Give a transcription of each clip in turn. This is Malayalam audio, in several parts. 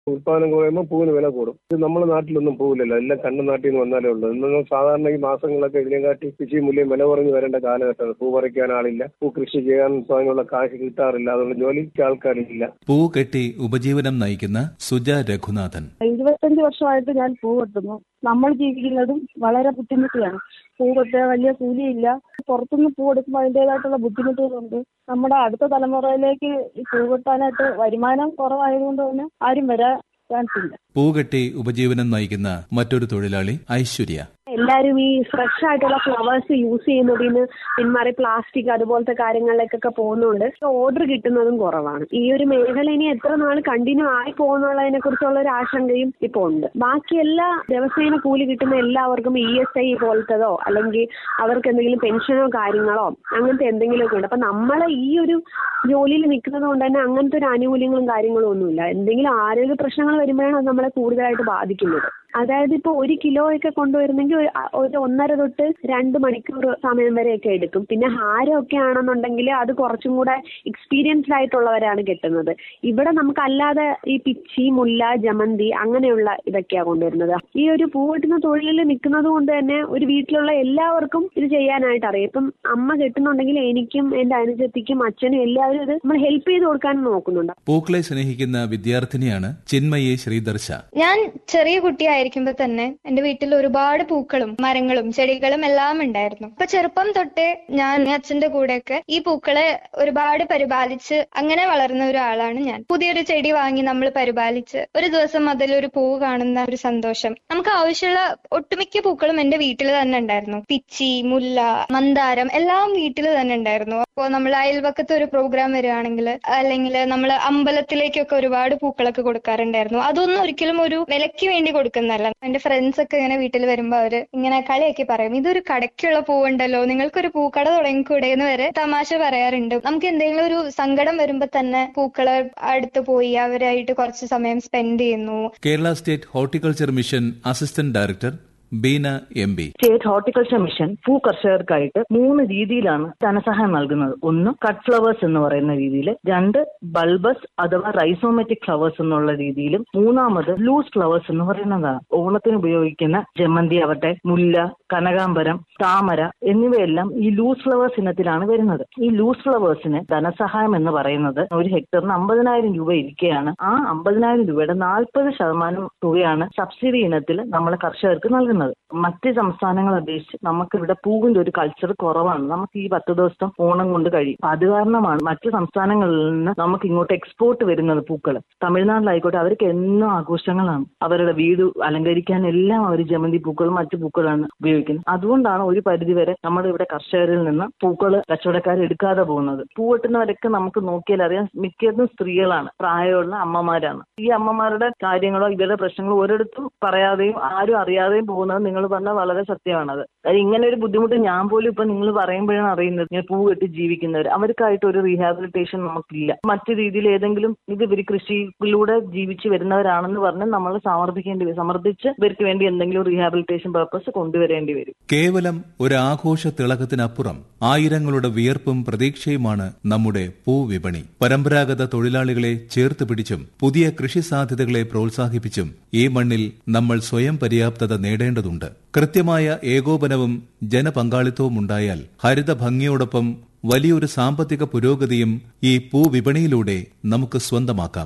ഉത്പാദനം കുറയുമ്പോൾ പൂവിന് വില കൂടും ഇത് നമ്മുടെ നാട്ടിലൊന്നും പൂവില്ലല്ലോ എല്ലാം കണ്ണൻ നാട്ടിൽ നിന്ന് വന്നാലേ ഉള്ളൂ ഇന്നൊന്നും സാധാരണ ഈ മാസങ്ങളൊക്കെ ഇതിനെക്കാട്ടി കൃഷി മൂല്യം വില കുറഞ്ഞ് വരേണ്ട കാലഘട്ടമാണ് പൂ പറിക്കാൻ ആളില്ല പൂ കൃഷി ചെയ്യാൻ അതിനുള്ള കാശ് കിട്ടാറില്ല അതുകൊണ്ട് ജോലിക്ക് ആൾക്കാരില്ല പൂ കെട്ടി ഉപജീവനം നയിക്കുന്ന സുജ രഘുനാഥൻ ഇരുപത്തഞ്ച് വർഷമായിട്ട് ഞാൻ പൂ വെട്ടുന്നു നമ്മൾ ജീവിക്കുന്നതും വളരെ ബുദ്ധിമുട്ടിയാണ് പൂ വെട്ടാൻ വലിയ കൂലിയില്ല പുറത്തുനിന്ന് പൂ എടുക്കുമ്പോൾ അതിൻ്റെതായിട്ടുള്ള ബുദ്ധിമുട്ടുകളുണ്ട് നമ്മുടെ അടുത്ത തലമുറയിലേക്ക് ഈ പൂ വെട്ടാനായിട്ട് വരുമാനം കുറവായതുകൊണ്ട് തന്നെ ആരും വരാൻ ചാൻസ് ഇല്ല പൂ കെട്ടി ഉപജീവനം നയിക്കുന്ന മറ്റൊരു തൊഴിലാളി ഐശ്വര്യ എല്ലാവരും ഈ ഫ്രഷ് ആയിട്ടുള്ള ഫ്ലവേഴ്സ് യൂസ് ചെയ്യുന്നതിൽ നിന്ന് പിന്മാറി പ്ലാസ്റ്റിക് അതുപോലത്തെ കാര്യങ്ങളിലേക്കൊക്കെ പോകുന്നുണ്ട് ഓർഡർ കിട്ടുന്നതും കുറവാണ് ഈ ഒരു മേഖല ഇനി എത്ര നാൾ കണ്ടിന്യൂ ആയി പോകുന്നുള്ളതിനെ കുറിച്ചുള്ള ഒരു ആശങ്കയും ഇപ്പോൾ ഉണ്ട് ബാക്കി എല്ലാ ദിവസേന കൂലി കിട്ടുന്ന എല്ലാവർക്കും ഇ എസ് ഐ പോലത്തതോ അല്ലെങ്കിൽ അവർക്ക് എന്തെങ്കിലും പെൻഷനോ കാര്യങ്ങളോ അങ്ങനത്തെ എന്തെങ്കിലുമൊക്കെ ഉണ്ട് അപ്പൊ നമ്മൾ ഈ ഒരു ജോലിയിൽ നിൽക്കുന്നത് കൊണ്ട് തന്നെ അങ്ങനത്തെ ഒരു ആനുകൂല്യങ്ങളും കാര്യങ്ങളും ഒന്നുമില്ല എന്തെങ്കിലും ആരോഗ്യ പ്രശ്നങ്ങൾ വരുമ്പോഴാണ് അത് നമ്മളെ കൂടുതലായിട്ട് ബാധിക്കുന്നത് അതായത് ഇപ്പോൾ ഒരു കിലോ ഒക്കെ കൊണ്ടുവരുന്നെങ്കിൽ ഒരു- ഒരു ഒന്നര തൊട്ട് രണ്ട് മണിക്കൂർ സമയം വരെയൊക്കെ എടുക്കും പിന്നെ ഹാരമൊക്കെ ആണെന്നുണ്ടെങ്കിൽ അത് കുറച്ചും കൂടെ എക്സ്പീരിയൻസ്ഡ് ആയിട്ടുള്ളവരാണ് കെട്ടുന്നത് ഇവിടെ നമുക്ക് അല്ലാതെ ഈ പിച്ചി മുല്ല ജമന്തി അങ്ങനെയുള്ള ഇതൊക്കെയാണ് കൊണ്ടുവരുന്നത് ഈ ഒരു പൂ കെട്ടുന്ന തൊഴിലിൽ നിൽക്കുന്നത് കൊണ്ട് തന്നെ ഒരു വീട്ടിലുള്ള എല്ലാവർക്കും ഇത് ചെയ്യാനായിട്ട് അറിയാം ഇപ്പം അമ്മ കെട്ടുന്നുണ്ടെങ്കിൽ എനിക്കും എന്റെ അനുജത്തിക്കും അച്ഛനും എല്ലാവരും ഇത് നമ്മൾ ഹെൽപ്പ് ചെയ്ത് കൊടുക്കാൻ നോക്കുന്നുണ്ട് പൂക്കളെ സ്നേഹിക്കുന്ന വിദ്യാർത്ഥിനിയാണ് ചിന്മയി ശ്രീദർശ ഞാൻ ചെറിയ കുട്ടിയായിരിക്കുമ്പോ തന്നെ എന്റെ വീട്ടിൽ ഒരുപാട് പൂക്കളും മരങ്ങളും ചെടികളും എല്ലാം ഉണ്ടായിരുന്നു അപ്പൊ ചെറുപ്പം തൊട്ടേ ഞാൻ അച്ഛന്റെ കൂടെയൊക്കെ ഈ പൂക്കളെ ഒരുപാട് പരിപാലിച്ച് അങ്ങനെ വളർന്ന ഒരാളാണ് ഞാൻ പുതിയൊരു ചെടി വാങ്ങി നമ്മൾ പരിപാലിച്ച് ഒരു ദിവസം അതിലൊരു പൂവ് കാണുന്ന ഒരു സന്തോഷം നമുക്ക് ആവശ്യമുള്ള ഒട്ടുമിക്ക പൂക്കളും എന്റെ വീട്ടിൽ തന്നെ ഉണ്ടായിരുന്നു പിച്ചി മുല്ല മന്ദാരം എല്ലാം വീട്ടിൽ തന്നെ ഉണ്ടായിരുന്നു അപ്പോൾ നമ്മൾ അയൽവക്കത്ത് ഒരു പ്രോഗ്രാം വരികയാണെങ്കിൽ അല്ലെങ്കിൽ നമ്മൾ അമ്പലത്തിലേക്കൊക്കെ ഒരുപാട് പൂക്കളൊക്കെ കൊടുക്കാറുണ്ടായിരുന്നു അതൊന്നും ഒരിക്കലും ഒരു വിലയ്ക്ക് വേണ്ടി കൊടുക്കുന്നതല്ല എന്റെ ഫ്രണ്ട്സ് ഒക്കെ ഇങ്ങനെ വീട്ടിൽ വരുമ്പോ അവര് ഇങ്ങനെ കളിയാക്കി പറയും ഇതൊരു കടയ്ക്കുള്ള പൂവുണ്ടല്ലോ നിങ്ങൾക്കൊരു പൂക്കട തുടങ്ങിക്കൂടെ എന്ന് വരെ തമാശ പറയാറുണ്ട് നമുക്ക് എന്തെങ്കിലും ഒരു സങ്കടം വരുമ്പോ തന്നെ പൂക്കളെ അടുത്ത് പോയി അവരായിട്ട് കുറച്ച് സമയം സ്പെൻഡ് ചെയ്യുന്നു Kerala state horticulture mission assistant director Beena M B state horticulture mission പൂ കർഷകർക്കായിട്ട് മൂന്ന് രീതിയിലാണ് ധനസഹായം നൽകുന്നത് ഒന്ന് കട്ട് ഫ്ലവേഴ്സ് എന്ന് പറയുന്ന രീതിയിൽ രണ്ട് ബൾബസ് അഥവാ റൈസോമെറ്റിക് ഫ്ലവേഴ്സ് എന്നുള്ള രീതിയിലും മൂന്നാമത് ലൂസ് ഫ്ലവേഴ്സ് എന്ന് പറയുന്നതാണ് ഓണത്തിന് ഉപയോഗിക്കുന്ന ജമന്തി ആവട്ടെ മുല്ല കനകാംബരം താമര എന്നിവയെല്ലാം ഈ ലൂസ് ഫ്ലവേഴ്സ് ഇനത്തിലാണ് വരുന്നത് ഈ ലൂസ് ഫ്ലവേഴ്സിന് ധനസഹായം എന്ന് പറയുന്നത് ഒരു ഹെക്ടറിന് അമ്പതിനായിരം രൂപ ഇരിക്കുകയാണ് ആ അമ്പതിനായിരം രൂപയുടെ നാൽപ്പത് ശതമാനം തുകയാണ് സബ്സിഡി ഇനത്തിൽ നമ്മളെ കർഷകർക്ക് നൽകുന്നത് മറ്റ് സംസ്ഥാനങ്ങളെ അപേക്ഷിച്ച് നമുക്ക് ഇവിടെ പൂവിന്റെ ഒരു കൾച്ചർ കുറവാണ് നമുക്ക് ഈ പത്ത് ദിവസം ഓണം കൊണ്ട് കഴിയും അപ്പൊ അത് കാരണമാണ് മറ്റ് സംസ്ഥാനങ്ങളിൽ നിന്ന് നമുക്ക് ഇങ്ങോട്ട് എക്സ്പോർട്ട് വരുന്നത് പൂക്കൾ തമിഴ്നാട്ടിലായിക്കോട്ടെ അവർക്ക് എന്നും ആഘോഷങ്ങളാണ് അവരുടെ വീട് അലങ്കരിക്കാൻ എല്ലാം അവർ ജമന്തി പൂക്കളും മറ്റു പൂക്കളാണ് ഉപയോഗിക്കുന്നത് അതുകൊണ്ടാണ് ഒരു പരിധിവരെ നമ്മുടെ ഇവിടെ കർഷകരിൽ നിന്ന് പൂക്കൾ കച്ചവടക്കാർ എടുക്കാതെ പോകുന്നത് പൂവെട്ടുന്നവരൊക്കെ നമുക്ക് നോക്കിയാൽ അറിയാം മിക്കതും സ്ത്രീകളാണ് പ്രായമുള്ള അമ്മമാരാണ് ഈ അമ്മമാരുടെ കാര്യങ്ങളോ ഇവരുടെ പ്രശ്നങ്ങളോ ഒരിടത്തും പറയാതെയും ആരും അറിയാതെയും പോകുന്നത് നിങ്ങൾ പറഞ്ഞാൽ വളരെ സത്യമാണത് കാര്യം ഇങ്ങനെ ഒരു ബുദ്ധിമുട്ട് ഞാൻ പോലും ഇപ്പൊ നിങ്ങൾ പറയുമ്പോഴാണ് അറിയുന്നത് ഇങ്ങനെ പൂ കെട്ടി ജീവിക്കുന്നവർ അവർക്കായിട്ട് ഒരു റീഹാബിലിറ്റേഷൻ നമുക്കില്ല മറ്റു രീതിയിൽ ഏതെങ്കിലും ഇത് ഇവർ കൃഷിയിലൂടെ ജീവിച്ച് വരുന്നവരാണെന്ന് പറഞ്ഞ് നമ്മൾ സമർപ്പിക്കേണ്ടി വരും സമർപ്പിച്ച് ഇവർക്ക് വേണ്ടി എന്തെങ്കിലും റീഹാബിലിറ്റേഷൻ പർപ്പസ് കൊണ്ടുവരേണ്ടി വരും കേവലം ഒരു ആഘോഷ തിളക്കത്തിനപ്പുറം ആയിരങ്ങളുടെ വിയർപ്പും പ്രതീക്ഷയുമാണ് നമ്മുടെ പൂവിപണി പരമ്പരാഗത തൊഴിലാളികളെ ചേർത്ത് പിടിച്ചും പുതിയ കൃഷി സാധ്യതകളെ പ്രോത്സാഹിപ്പിച്ചും ഈ മണ്ണിൽ നമ്മൾ സ്വയം പര്യാപ്തത നേടേണ്ടതുണ്ട് കൃത്യമായ ഏകോപനവും ജനപങ്കാളിത്തവും ഉണ്ടായാൽ ഹരിത ഭംഗിയോടൊപ്പം വലിയൊരു സാമ്പത്തിക പുരോഗതിയും ഈ പൂവിപണിയിലൂടെ നമുക്ക് സ്വന്തമാക്കാം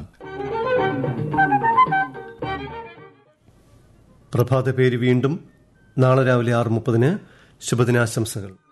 പ്രഭാത പേര് വീണ്ടും നാളെ രാവിലെ ആറ് മുപ്പതിന് ശുഭദിനാശംസകൾ